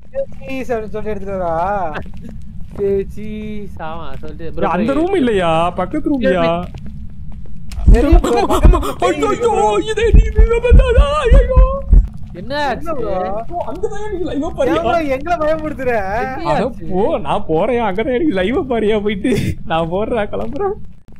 Cheese அப்படின்னு சொல்லி எடுத்துட்டு வரா பேச்சி சாமா சொல்லிட்டு bro, அந்த bro, ரூம் இல்லையா பக்கத்து ரூம்யா தெரியும் bro, பக்கத்துல பேய் ஐயோ இருக்கு. இதை நீ விபத்தாதா ஐயோ என்ன என்ன ஆச்சு bro? அங்கதான் எனக்கு லைவ் ஏன் பாரியா bro எங்களை பயமுறுத்துற என்ன அட ஆச்சு? போ நான் போறேன் அங்கதான் எனக்கு லைவ் பாரியா போயிட்டு நான் போடுறேன் கிளம்புறேன்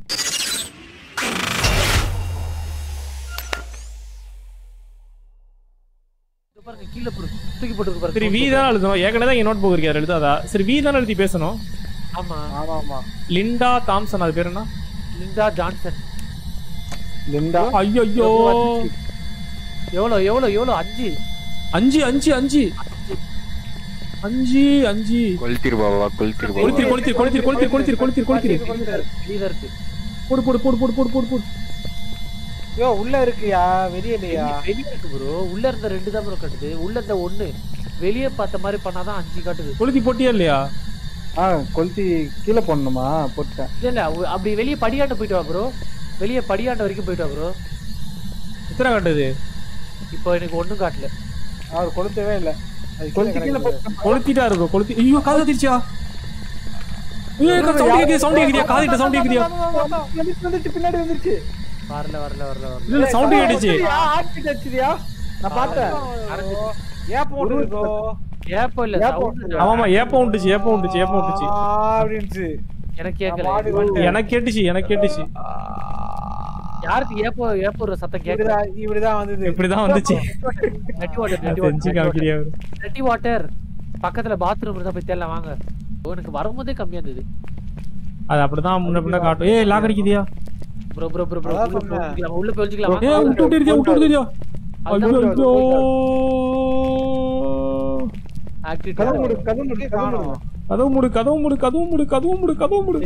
இதோ பாருங்க கீழே போடு தூக்கி போட்டுருக்கு பாருங்க சரி வி தான் எழுதணும் ஏற்கனவே தான் நோட் புக் இருக்காரு எழுதாதா சரி வி தானே எழுதி பேசணும் ஆமா ஆமா ஆமா லிண்டா தாம்சன் அது பேர் என்ன லிண்டா ஜான்சன் லிண்டா ஐயோ எவ்வளோ எவ்வளோ எவ்வளோ அஞ்சு அஞ்சு அஞ்சு அஞ்சு அஞ்சு அஞ்சு கொளுத்திரு பாபா கொளுத்திரு பாபா கொளுத்திரு கொளுத்திரு கொளுத்திரு கொளுத்திரு கொளுத்திரு கொளுத்திரு கொளுத்திரு வெளியில இருக்கு போடு போடு போடு போடு போடு போடு போடு யோ உள்ள இருக்குயா வெளிய இல்லையா வெளியே இருக்கு ப்ரோ உள்ள இருந்த ரெண்டு தான் ப்ரோ கட்டுது உள்ள இருந்த ஒண்ணு வெளியே பார்த்த மாதிரி பண்ணாதான் அஞ்சு காட்டுது கொளுத்தி போட்டியா இல்லையா ஆ கொளுத்தி கீழே போடணுமா போட்டேன் இல்ல இல்ல அவ- அப்படி வெளியே படியாண்ட போயிட்டு வா ப்ரோ வெளியே படியாண்ட வரைக்கும் போயிட்டு வா ப்ரோ எத்தனை காட்டுது இப்போ எனக்கு ஒண்ணும் காட்டல அவர் கொளுத்தவே இல்ல அது கொளுத்தி கீழே போ கொளுத்திட்டா இருக்கும் கொளுத்தி ஐயோ காது கத்திருச்சா ஐயோ சவுண்ட் கேக்குது சவுண்ட் கேக்குதியா காதிட்ட சவுண்ட் கேக்குதியா வந்துருச்சு வந்துருச்சு பின்னாடி வந்துருச்சு வரல வரல வரல வரல இல்ல இல்ல சவுண்ட் கேட்டுச்சு ஆர்டிட் அடிச்சிரியா நான் பார்த்தேன் ஏன் போட்டு ப்ரோ ஏப்போ இல்ல சவுண்ட் ஆமாமா ஏப்பம் உண்டுச்சு ஏப்பம் உண்டுச்சு ஏப்பம் உண்டுச்சு அப்படின்ச்சு எனக்கு கேட்கல மாடு எனக்கு கேட்டுச்சு எனக்கு கேட்டுச்சு யாருக்கு ஏப்போ ஏப்போ ஒரு சத்தம் கேட்கல இப்படிதான் இப்படிதான் வந்தது இப்படிதான் வந்துச்சு நெட்டி வாட்டர் நெட்டி தெரிஞ்சு காமிக்கிறியா அவரு? நெட்டி வாட்டர் பக்கத்துல பாத்ரூம் இருந்தா போய் தேடலாம் வாங்க ஓ, எனக்கு வரும்போதே கம்மியா இருந்தது அது அப்படிதான் முன்ன பின்ன காட்டும் ஏய் லாக் அடிக்குதியா ப்ரோ ப்ரோ ப்ரோ ப்ரோ அதான் உள்ள போய் சொன்னேன். ஒளிஞ்சுக்கலாம், உள்ள போய் ஒளிஞ்சுக்கலாம் ஏய் விட்டு விட்டு இருக்கியா விட்டு விட்டு இருக்கியா ஐயோ ஐயோ ஆக்டிவிட்டி கதவு மூடு கதவு மூடு கதவு மூடு காணோம் கதவு மூடு கதவு மூடு கதவு மூடு கதவு மூடு கதவு மூடு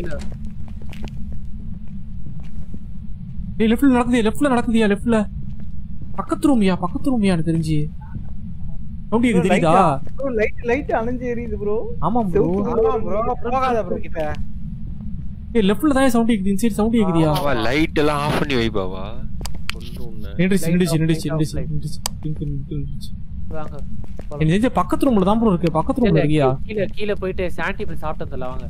ஏய் லெஃப்ட்ல நடக்குது லெஃப்ட்ல நடக்குதியா லெஃப்ட்ல பக்கத்து ரூம்யா பக்கத்து ரூம்யா எனக்கு தெரிஞ்சு சவுண்ட் கேக்குது தெரியுதா ப்ரோ லைட் லைட் அணைஞ்சு எரியுது ப்ரோ ஆமா ப்ரோ ஆமா ப்ரோ போகாத ப்ரோ கிட்ட ஏய் லெஃப்ட்ல தான் சவுண்ட் கேக்குது இன்சைட் சவுண்ட் கேக்குதியா பாபா லைட் எல்லாம் ஆஃப் பண்ணி வை பாபா கொண்டு உன்னை. நின்றுச்சு Light நின்றுச்சு off, நின்றுச்சு light off, நின்றுச்சு light. நின்றுச்சு நின்றுச்சு, நின்றுச்சு, நின்றுச்சு. வாங்க எனக்கு தெரிஞ்ச பக்கத்து ரூம்ல தான் ப்ரோ இருக்கு பக்கத்து ரூம்ல இருக்கியா கீழே கீழே போயிட்டு சாண்டிபிள் சாப்பிட்டதில்ல வாங்க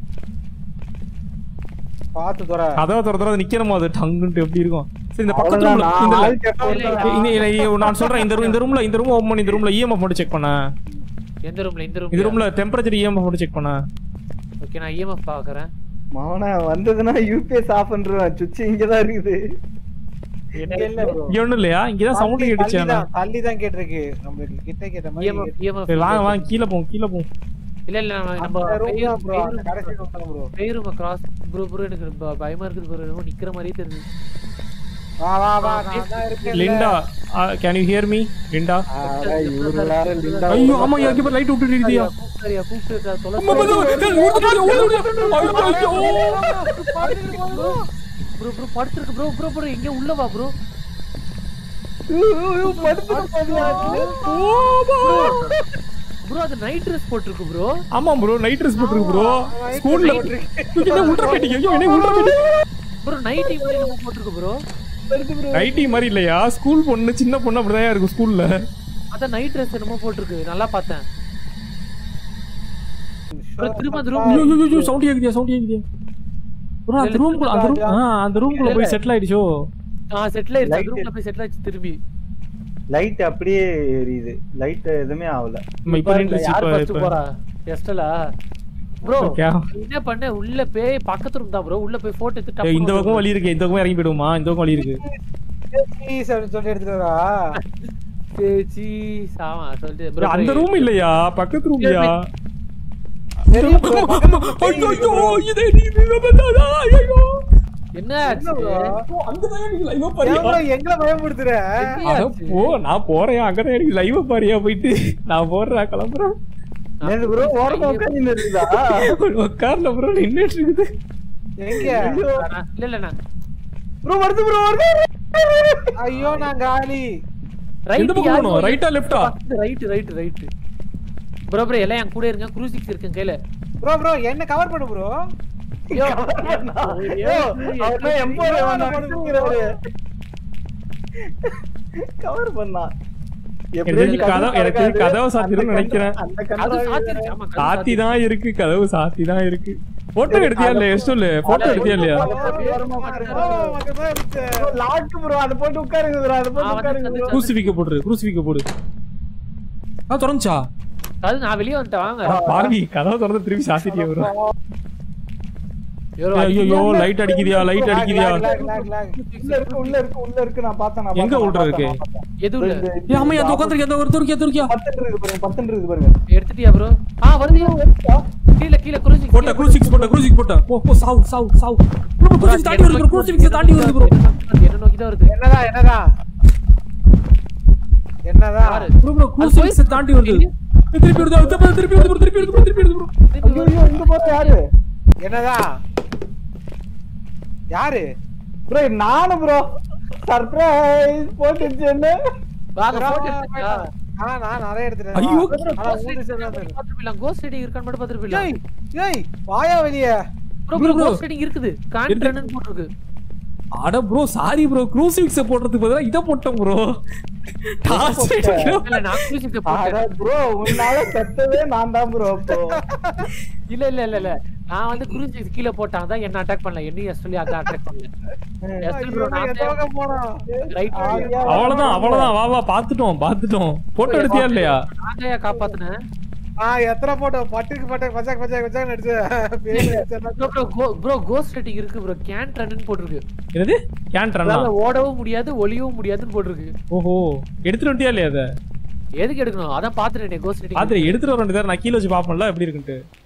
பாத்து தோற கதவை திற திற நிக்கிறோமோ அது டங்குன்ட்டு எப்படி இருக்கும் சரி இந்த பக்கத்து அவ்வளவுதான், ரூம்ல நான் இந்த ஆள் கேட்க இல்ல, இல்ல. வந்தேன். இங்க- இல்ல, இல்ல, நான் சொல்றேன் இந்த ரூம் இந்த ரூம்ல இந்த ரூம் ஓபன் பண்ணி இந்த ரூம்ல இஎம்எஃப் மட்டும் செக் பண்ண எந்த ரூம்ல இந்த இந்த ரூம் ரூம்ல டெம்பரேச்சர் இஎம்எஃப் மட்டும் செக் பண்ண ஓகே நான் இஎம்எஃப் பாக்குறேன் மவன வந்ததுன்னா யூபிஎஸ் ஆஃப் பண்றேன் சுவிட்ச் இங்க தான் இருக்குது இங்க இல்ல ப்ரோ இங்க ஒண்ணும் இல்லையா இங்கதான் சவுண்ட் கேட்டுச்சு ஆனா தள்ளி தான் கேட்டிருக்கு நம்மளுக்கு கிட்ட கேட்ட மாதிரி இஎம்எஃப் இஎம்எஃப் சரி, வாங்க வாங்க கீழே போவோம் கீழே போவோம் இல்ல இல்ல நம்ம நம்ம அந்த room பெரிய- தான் bro, பெரிய அந்த room கடைசி தான். room தான் bro. பெரிய room cross bro bro எனக்கு ப- பயமா இருக்குது bro என்னமோ நிக்கிற மாதிரியே தெரியுது வா வா வா நான் தான் இருக்கேன்ல. Linda can you hear me Linda ஆனா இவரு எல்லாரும் லிண்டா ஐயோ ஆமா இங்க லைட் விட்டு இருக்கியா கூப்பிட்டு கூப்பிட்டு தொலை அம்மா, அம்மா, அம்மா, ஏய், ஓடுது, ஓடுது, ஓடுது. ஐயோ, ஐயோ. ப்ரோ ப்ரோ படுத்துருக்கு ப்ரோ ப்ரோ ப்ரோ எங்க உள்ள வா ப்ரோ ப்ரோ அது நைட் ட்ரெஸ் போட்டிருக்கு ப்ரோ ஆமா ப்ரோ நைட் ட்ரெஸ் போட்டுருக்கு ப்ரோ ஸ்கூல்ல என்ன உல்ட்ரா மீட்டிங் ஐயோ என்ன உல்ட்ரா மீட்டிங் ப்ரோ நைட் மாதிரி நம்ம போட்டிருக்கு ப்ரோ நைட்டி மாதிரி இல்லையா ஸ்கூல் பொண்ணு சின்ன பொண்ணு அப்படிதான் இருக்கும் ஸ்கூல்ல அதான் நைட் ட்ரெஸ் என்னமோ போட்டிருக்கு நல்லா பார்த்தேன் ப்ரோ திரும்ப அந்த ரூம் ஐயோ ஐயோ, ஐயோ சவுண்ட் கேக்குதியா சவுண்ட் கேக்குதியா ப்ரோ அந்த ரூம் அந்த ரூம் ஆ அந்த ரூம்குள்ள போய் செட்டில் ஆயிடுச்சோ ஆ செட்டில் ஆயிடுச்சு Light. ரூம்ல போய் செட்டில் ஆயிடுச்சு திரும்பி லைட் அப்படியே எரியுது லைட் எதுவுமே ஆகல நம்ம இப்ப நின்றுச்சு யார் இப்ப ஃபர்ஸ்ட் இப்ப போறா எஸ்டலா ப்ரோ Okay. என்ன பண்ண உள்ள போய் பக்கத்து ரூம் தான் ப்ரோ உள்ள போய் போட்டோ எடுத்து ஏய், டப்புனு இந்த பக்கம் வழி இருக்கு இந்த பக்கம் இறங்கி போயிடுவோமா இந்த பக்கம் வழி இருக்கு Please அப்படின்னு சொல்லி எடுத்துட்டு வரா பேச்சி சாமா சொல்லிட்டு bro, bro அந்த ரூம் இல்லையா பக்கத்து ரூம்யா தெரியும் bro, பக்கத்துல பேய் ஐயோ இருக்கு bro. இதை நீ விபத்தாதா ஐயோ என்ன என்ன ஆச்சு bro? அங்கதான் எனக்கு லைவ் ஏன் பாரியா bro எங்களை பயமுறுத்துற என்ன அட ஆச்சு? போ நான் போறேன் அங்கதான் எனக்கு லைவ் பாரியா போயிட்டு நான் போடுறேன் கிளம்புறேன் நேத்து ப்ரோ ஓரமா உட்காந்து இருக்குதா ஒரு கார்ல ப்ரோ நின்னுட்டு இருக்குது எங்க இல்ல இல்ல நான் ப்ரோ வருது ப்ரோ வருது ஐயோ நான் காலி எந்த பக்கம் போகணும் ரைட்டா லெஃப்டா right right right bro bro எல்லாம் என் கூட இருங்க க்ரூசிக்ஸ் இருக்கு கையில ப்ரோ ப்ரோ என்ன கவர் பண்ணு ப்ரோ யோ அவர்தான் எம்போர் கவர் பண்ணா எப்படியும் தெரிஞ்சு கதவு- கதவு எனக்கு தெரிஞ்சு திறக்காது. கதவை சாத்திரும்னு அந்த நினைக்கிறேன். கதவு- அந்த அது கதவு சாத்திருச்சு ஆமா கதவு சாத்தி தான் இருக்கு கதவு சாத்தி தான் இருக்கு போட்டோ எடுத்தியா இல்லையா சொல்லு போட்டோ எடுத்தியா இல்லையா லாக்கு ப்ரோ அதை போட்டு உட்காருங்க ப்ரோ அதை ஆ, போட்டு வந்து உட்காருங்க வந்து bro. குரூசிஃபிக்க போடு குரூசிஃபிக்க போடு ஆ திறந்துச்சா அது நான் வெளியே வந்துட்டேன் வாங்க பாருவி கதவை திறந்து திருப்பி சாத்திட்டியா ப்ரோ ஐயோ, ஐயோ லைட் அடிக்குதியா லைட் அடிக்குதியா உள்ள இருக்கு உள்ள இருக்கு உள்ள இருக்கு நான் பார்த்தேன் நான் எங்க பார்த்தேன், உள்ள நான் இருக்கு? பார்த்தேன், நான் பார்த்தேன். எது உள்ள இந்த- ஏ அம்மா அந்த உட்காந்துருக்கு அந்த ஒரு துருக்கியா துருக்கியா பத்துன்னு இருக்கு பாருங்க பத்துன்னு இருக்கு பாருங்க எடுத்துட்டியா ப்ரோ ஆ வருது கீழ கீழ குருஜி போட்ட குரூசிக்ஸ் போட்ட குரூசிக்ஸ் போட்ட போ போ சாவு சாவு சாவு ப்ரோ குரூசிக்ஸ் தாண்டி வருது ப்ரோ குரூசிக்ஸ் தாண்டி வருது ப்ரோ என்ன நோக்கி தான் வருது என்னதான் என்னதான் என்னதான் யாரு? ப்ரோ ப்ரோ குரூசிக்ஸ் தாண்டி வருது ஏ, திருப்பி வருது திருப்பி வருது, திருப்பி வருது bro, திருப்பி வருது bro, திருப்பி வருது bro. ஐயோ ஐயோ இங்க போற யாரு என்னதான் யாரு ப்ரோ நானு ப்ரோ சர்ப்ரைஸ் போட்டுச்சு என்ன வாங்க போட்டோ எடுத்துட்டியா ஆ நான் நிறைய எடுத்துட்டேன் ஐயோ. ஆனா ஊரு சேர்ந்தா இருக்கு. பாத்துருப்பீங்களா கோஸ்ட் ரைடிங் இருக்கான்னு மட்டும் பாத்துருப்பீங்களா ஏய் ஏய் வாயா வெளியே bro bro, bro bro. Ghost riding இருக்குது கான்ட்ரன் போட்டுருக்கு அட ப்ரோ சாரி ப்ரோ குரூசிக்ஸ் போடுறதுக்கு பதிலா இத போட்டோம் ப்ரோ டாஸ் இல்ல நான் குரூசிக்ஸ் அட போட்டேன் ப்ரோ உன்னால செத்ததே நான் தான் ப்ரோ அப்போ இல்ல இல்ல இல்ல இல்ல நான் வந்து குரூசிக்ஸ் கீழ போட்டாங்க தான் என்ன அட்டாக் பண்ணல என்னையும் சொல்லி அதான் அட்டாக் பண்ணல எஸ்எல் ப்ரோ நான் எந்த பக்கம் போனோம் ரைட் ஆயா. அவ்வளவுதான் அவ்வளவுதான் வா வா பாத்துட்டோம் பாத்துட்டோம் போட்டோ எடுத்தியா இல்லையா நான் தான் காப்பாத்துனேன் ஆ எத்தனை போட்டோ பட்டுக்கு பட்டு பச்சாக் பச்சாக் பச்சாக் நடிச்சு பேரு வச்சிருந்தா- bro bro bro ghost riding இருக்கு ப்ரோ கேன் ரன்னு போட்டுருக்கு என்னது கேன்ட்ரனா அதால ஓடவும் முடியாது ஒளியவும் முடியாதுன்னு போட்டுருக்கு ஓஹோ எடுத்துட்டு வந்துட்டியா இல்லையா அத எதுக்கு எடுக்கணும் அதான் பாத்துட்டேன் கோஸ்ட் ரைடிங் பாத்துரு எடுத்துட்டு வர வேண்டியதா நான் கீழ வச்சு பாப்பேன்ல எப்படி இருக்குன்ட்டு